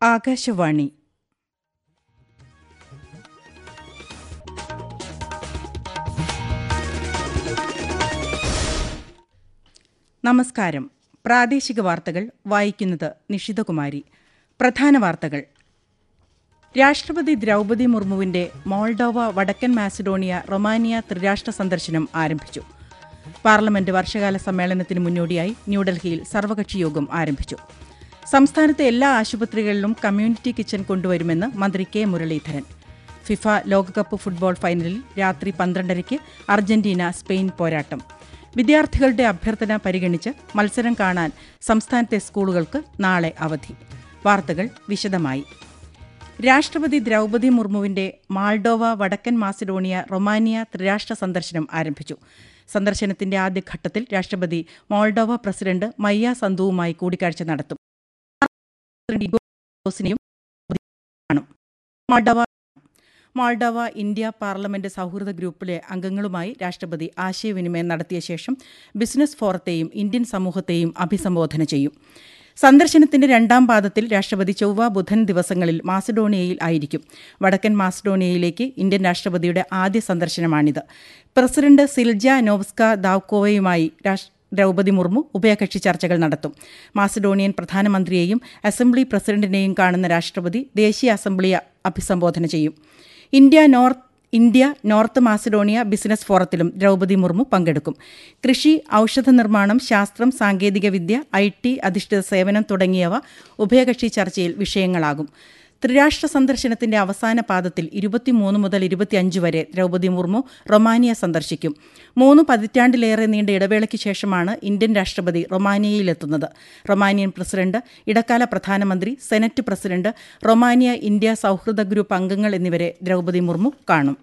ആകാശവാണി നമസ്കാരം പ്രാദേശിക വാർത്തകൾ വായിക്കുന്നത് നിഷിതകുമാരി പ്രധാന വാർത്തകൾ രാഷ്ട്രപതി ദ്രൗപദി മുർമുവിന്റെ മോൾഡോവ വടക്കൻ മാസിഡോണിയ റൊമാനിയ ത്രിരാഷ്ട്ര സന്ദർശനം ആരംഭിച്ചു പാർലമെന്റ് വർഷകാല സമ്മേളനത്തിന് മുന്നോടിയായി ന്യൂഡൽഹിയിൽ സർവകക്ഷി യോഗം ആരംഭിച്ചു സംസ്ഥാനത്തെ എല്ലാ ആശുപത്രികളിലും കമ്മ്യൂണിറ്റി കിച്ചൺ കൊണ്ടുവരുമെന്ന് മന്ത്രി കെ മുരളീധരൻ ഫിഫ ലോകകപ്പ് ഫുട്ബോൾ ഫൈനലിൽ രാത്രി പന്ത്രണ്ടരയ്ക്ക് അർജന്റീന സ്പെയിൻ പോരാട്ടം വിദ്യാർത്ഥികളുടെ അഭ്യർത്ഥന പരിഗണിച്ച് മത്സരം കാണാൻ സംസ്ഥാനത്തെ സ്കൂളുകൾക്ക് നാളെ അവധി വാർത്തകൾ വിശദമായി രാഷ്ട്രപതി ദ്രൗപദി മുർമുവിന്റെ മാൾഡോവ വടക്കൻ മാസിഡോണിയ റൊമാനിയ ത്രിരാഷ്ട്ര സന്ദർശനം ആരംഭിച്ചു സന്ദർശനത്തിന്റെ ആദ്യഘട്ടത്തിൽ രാഷ്ട്രപതി മോൾഡോവ പ്രസിഡന്റ് മയ്യ സന്തുവുമായി കൂടിക്കാഴ്ച നടത്തും മോൾഡോവ മോൾഡോവ ഇന്ത്യ പാർലമെന്റ് സൗഹൃദ ഗ്രൂപ്പിലെ അംഗങ്ങളുമായി രാഷ്ട്രപതി ആശയവിനിമയം നടത്തിയ ശേഷം ബിസിനസ് ഫോറത്തെയും ഇന്ത്യൻ സമൂഹത്തെയും അഭിസംബോധന ചെയ്യും സന്ദർശനത്തിന്റെ രണ്ടാം പാദത്തിൽ രാഷ്ട്രപതി ചൊവ്വ ബുധൻ ദിവസങ്ങളിൽ മാസഡോണിയയിൽ ആയിരിക്കും വടക്കൻ മാസഡോണിയയിലേക്ക് ഇന്ത്യൻ രാഷ്ട്രപതിയുടെ ആദ്യ സന്ദർശനമാണിത് പ്രസിഡന്റ് സിൽജ നോവ്സ്ക ദാവ്കോവയുമായി ദ്രൗപദി മുർമു ഉഭയകക്ഷി ചർച്ചകൾ നടത്തും മാസഡോണിയൻ പ്രധാനമന്ത്രിയെയും അസംബ്ലി പ്രസിഡന്റിനെയും കാണുന്ന രാഷ്ട്രപതി ദേശീയ അസംബ്ലിയെ അഭിസംബോധന ചെയ്യും India North India North Macedonia business ഫോറത്തിലും ദ്രൗപദി മുർമു പങ്കെടുക്കും കൃഷി ഔഷധ നിർമ്മാണം ശാസ്ത്രം സാങ്കേതികവിദ്യ ഐ ടി അധിഷ്ഠിത സേവനം തുടങ്ങിയവ ഉഭയകക്ഷി ചർച്ചയിൽ വിഷയങ്ങളാകും ത്രിരാഷ്ട്ര സന്ദർശനത്തിന്റെ അവസാന പാദത്തിൽ ഇരുപത്തിമൂന്ന് മുതൽ ഇരുപത്തിയഞ്ച് വരെ ദ്രൗപദി മുർമു റൊമാനിയ സന്ദർശിക്കും മൂന്ന് പതിറ്റാണ്ടിലേറെ നീണ്ട ഇടവേളയ്ക്ക് ശേഷമാണ് ഇന്ത്യൻ രാഷ്ട്രപതി റൊമാനിയയിലെത്തുന്നത് റൊമാനിയൻ പ്രസിഡന്റ് ഇടക്കാല പ്രധാനമന്ത്രി സെനറ്റ് പ്രസിഡന്റ് റൊമാനിയ ഇന്ത്യ സൗഹൃദ ഗ്രൂപ്പ് അംഗങ്ങൾ എന്നിവരെ ദ്രൗപദി മുർമു കാണും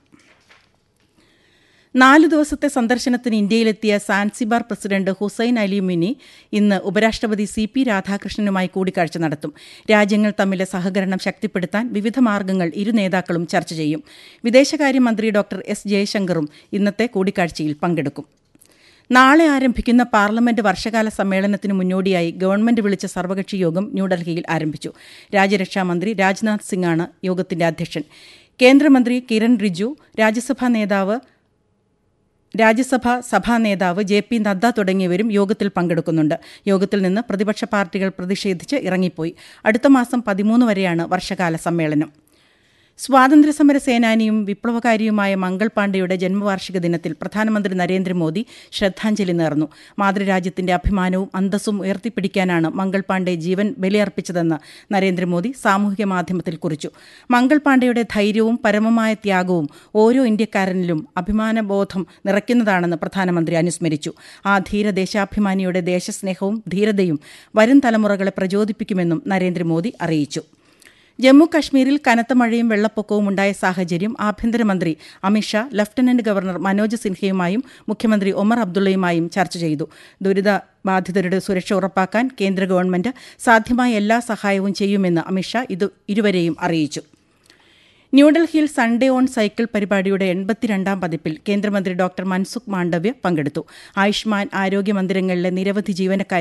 നാല് ദിവസത്തെ സന്ദർശനത്തിന് ഇന്ത്യയിലെത്തിയ Zanzibar president Hussein Ali Mwinyi ഇന്ന് ഉപരാഷ്ട്രപതി സി പി രാധാകൃഷ്ണനുമായി കൂടിക്കാഴ്ച നടത്തും രാജ്യങ്ങൾ തമ്മിലെ സഹകരണം ശക്തിപ്പെടുത്താൻ വിവിധ മാർഗങ്ങൾ ഇരു നേതാക്കളും ചർച്ച ചെയ്യും വിദേശകാര്യമന്ത്രി ഡോക്ടർ എസ് ജയശങ്കറും ഇന്നത്തെ കൂടിക്കാഴ്ചയിൽ പങ്കെടുക്കും നാളെ ആരംഭിക്കുന്ന പാർലമെന്റ് വർഷകാല സമ്മേളനത്തിന് മുന്നോടിയായി ഗവൺമെന്റ് വിളിച്ച സർവകക്ഷി യോഗം ന്യൂഡൽഹിയിൽ ആരംഭിച്ചു രാജ്യരക്ഷാമന്ത്രി രാജ്നാഥ് സിംഗാണ് യോഗത്തിന്റെ അധ്യക്ഷൻ കേന്ദ്രമന്ത്രി കിരൺ റിജു രാജ്യസഭാ നേതാവ് രാജ്യസഭ സഭാ നേതാവ് ജെ പി നദ്ദ തുടങ്ങിയവരും യോഗത്തിൽ പങ്കെടുക്കുന്നുണ്ട് യോഗത്തിൽ നിന്ന് പ്രതിപക്ഷ പാർട്ടികൾ പ്രതിഷേധിച്ച് ഇറങ്ങിപ്പോയി അടുത്ത മാസം പതിമൂന്ന് വരെയാണ് വർഷകാല സമ്മേളനം സ്വാതന്ത്ര്യസമര സേനാനിയും വിപ്ലവകാരിയുമായ മംഗൾ പാണ്ഡെയുടെ ജന്മവാർഷിക ദിനത്തിൽ പ്രധാനമന്ത്രി നരേന്ദ്രമോദി ശ്രദ്ധാഞ്ജലി നേർന്നു മാതൃരാജ്യത്തിന്റെ അഭിമാനവും അന്തസ്സും ഉയർത്തിപ്പിടിക്കാനാണ് മംഗൾ പാണ്ഡെ ജീവൻ ബലിയർപ്പിച്ചതെന്ന് നരേന്ദ്രമോദി സാമൂഹിക മാധ്യമത്തിൽ കുറിച്ചു മംഗൾ പാണ്ഡെയുടെ ധൈര്യവും പരമമായ ത്യാഗവും ഓരോ ഇന്ത്യക്കാരനിലും അഭിമാനബോധം നിറയ്ക്കുന്നതാണെന്ന് പ്രധാനമന്ത്രി അനുസ്മരിച്ചു ആ ധീര ദേശാഭിമാനിയുടെ ദേശസ്നേഹവും ധീരതയും വരും തലമുറകളെ പ്രചോദിപ്പിക്കുമെന്നും നരേന്ദ്രമോദി അറിയിച്ചു ജമ്മു കശ്മീരിൽ കനത്ത മഴയും വെള്ളപ്പൊക്കവും ഉണ്ടായ സാഹചര്യം ആഭ്യന്തരമന്ത്രി അമിത്ഷാ ലഫ്റ്റനന്റ് ഗവർണർ മനോജ് സിൻഹയുമായും മുഖ്യമന്ത്രി ഒമർ അബ്ദുള്ളയുമായും ചർച്ച ചെയ്തു ദുരിത ബാധിതരുടെ സുരക്ഷ ഉറപ്പാക്കാൻ കേന്ദ്ര ഗവൺമെന്റ് സാധ്യമായ എല്ലാ സഹായവും ചെയ്യുമെന്ന് അമിത്ഷാ ഇത് ഇരുവരെയും അറിയിച്ചു ന്യൂഡൽഹിയിൽ സൺഡേ ഓൺ സൈക്കിൾ പരിപാടിയുടെ എൺപത്തിരണ്ടാം പതിപ്പിൽ കേന്ദ്രമന്ത്രി ഡോക്ടർ മൻസുഖ് മാണ്ഡവ്യ പങ്കെടുത്തു ആയുഷ്മാൻ ആരോഗ്യ മന്ദിരങ്ങളിലെ നിരവധി ജീവനക്കാർ